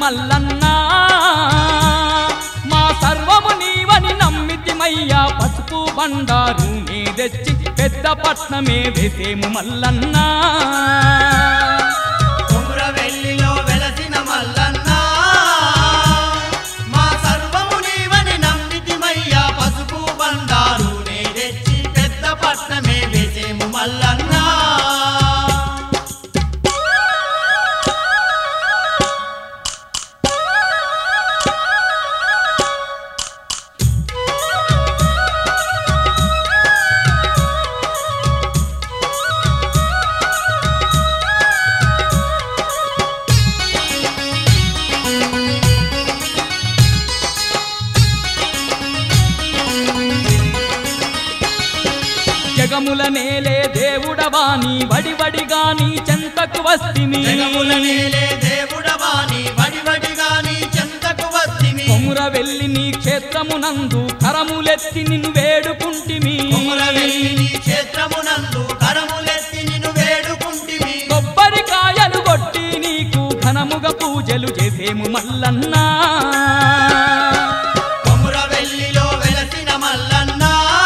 మల్లన్నా మా సర్వము నీవని నమ్మితిమయ్యా పసుపు బండారు నీ తెచ్చి పెద్ద పట్నమే వేసేము మల్లన్నా కొమురవెల్లిలో వెలసిన మల్లన్న మా సర్వము నీవని నమ్మితిమయ్యా పసుపు బండారు నే తెచ్చి పెద్ద పట్నమే వేసేము మల్లన్న జగముల నేలే దేవుడవాని వడివడిగా నీ చెంతకు వస్తిమి జగముల నేలే దేవుడవాని వడివడిగా నీ చెంతకు వస్తిమి కొముర వెళ్ళి నీ క్షేత్రమునందు కరములెత్తి నిన్ను వేడుకుంటిమి కొమురవెల్లి నీ క్షేత్రమునందు కరములెత్తి నిన్ను వేడుకుంటిమి కొబ్బరికాయలు కొట్టి నీకు ఘనముగా పూజలు చేసేము మల్లన్నా కొమురవెల్లిలో వెలసిన మల్లన్న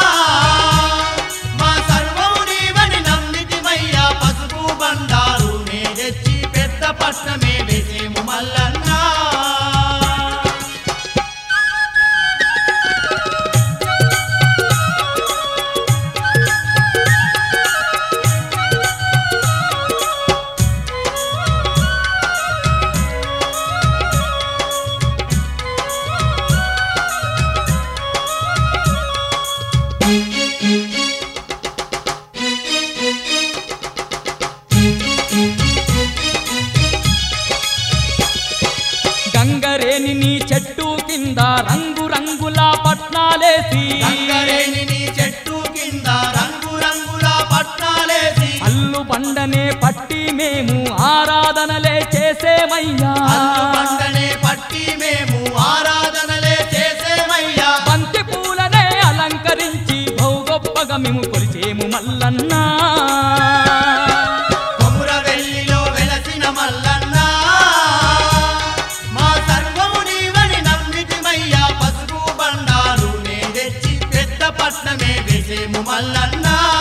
మా సర్వము నీవని నమ్మితిమయ్యా పసుపు బండారు నే తెచ్చి పెద్ద పట్నమే వేసేము మల్లన్న గంగరేని నీ చెట్టు కింద రంగు రంగుల పట్నాలేసి గంగరేని నీ చెట్టు కింద రంగు రంగుల పట్నాలేసి అల్లు పండనే పట్టి మేము ఆరాధనలే చేసేమయ్యా అల్లు పంటనే పట్టి మేము ఆరాధనలే చేసేమయ్యా బంతి పూలనే అలంకరించి బహు గొప్పగా మేము కొలిచేము మల్లన్నా కొమురవెల్లిలో వెలసిన మల్లన్న మా సర్వము నీవని నమ్మితిమయ్యా పసుపు బండారు నే తెచ్చి పెద్ద పట్నమే వేసేము మల్లన్న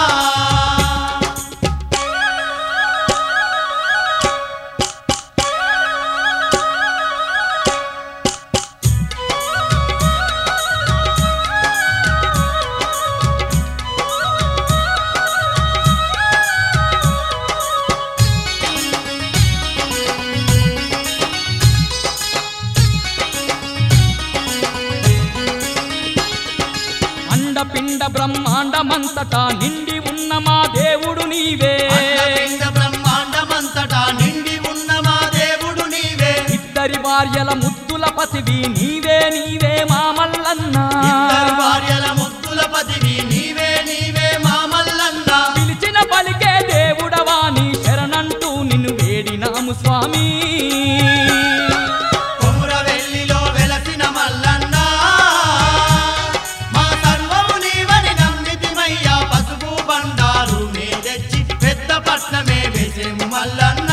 అండపిండ బ్రహ్మాండమంతటా నిండి ఉన్న మా దేవుడు నీవే అండపిండ బ్రహ్మాండమంతటా నిండి ఉన్న మా దేవుడు నీవే ఇద్దరి భార్యల ముద్దుల పసివి నీవే నీవే మా మల్లన్నా ఇద్దరు భార్యల ముద్దుల పతివి నీవే నీవే మా మల్లన్న పిలిచిన పలికే దేవుడవా నీ శరణంటూ నిన్ను వేడినాము స్వామి కొమురవెల్లిలో వెలసిన మల్లన్న మా సర్వము నీవని నమ్మితిమయ్యా పసుపు బండారు నే తెచ్చి పెద్ద పట్నమే వేసేము మల్లన్న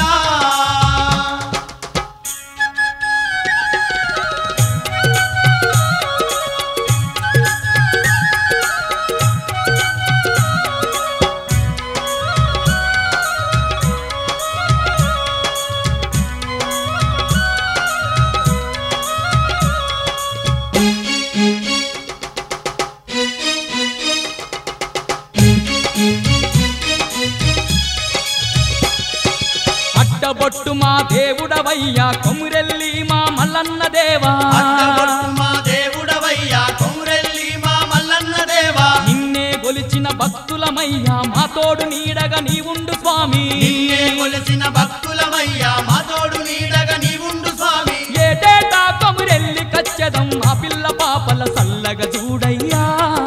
అడ్డబొట్టు మా దేవుడవయ్యా కొమురెల్లి మా మల్లన్న దేవా అడ్డగొట్టు మా దేవుడవయ్యా కొమురెల్లి మా మల్లన్న దేవా నిన్నే గొలిచిన భక్తులమయ్యా మా తోడు నీడగా నీ ఉండు స్వామి నిన్నే కొలిసిన భక్తులమయ్యా మా తోడు నీడగా నీవుండు స్వామి ఏటేటా కొమురెల్లి కచ్చదం మా పిల్ల పాపల సల్లగా చూడయ్యా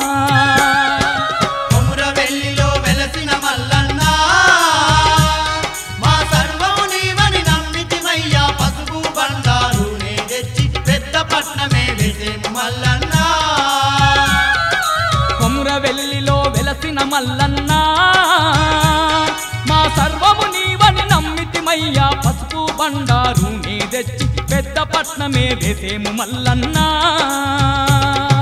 కొమురవెల్లిలో వెలసిన మల్లన్న మా సర్వము నీవని నమ్మితిమయ్యా పసుపు బండారు నే తెచ్చి పెద్ద పట్నమే వేసేము మల్లన్న కొమురవెల్లిలో వెలసిన మల్లన్నా మా సర్వము నీవని నమ్మితిమయ్యా పసుపు బండారు నీ తెచ్చి పెద్ద పట్నమే వేసేము మల్లన్నా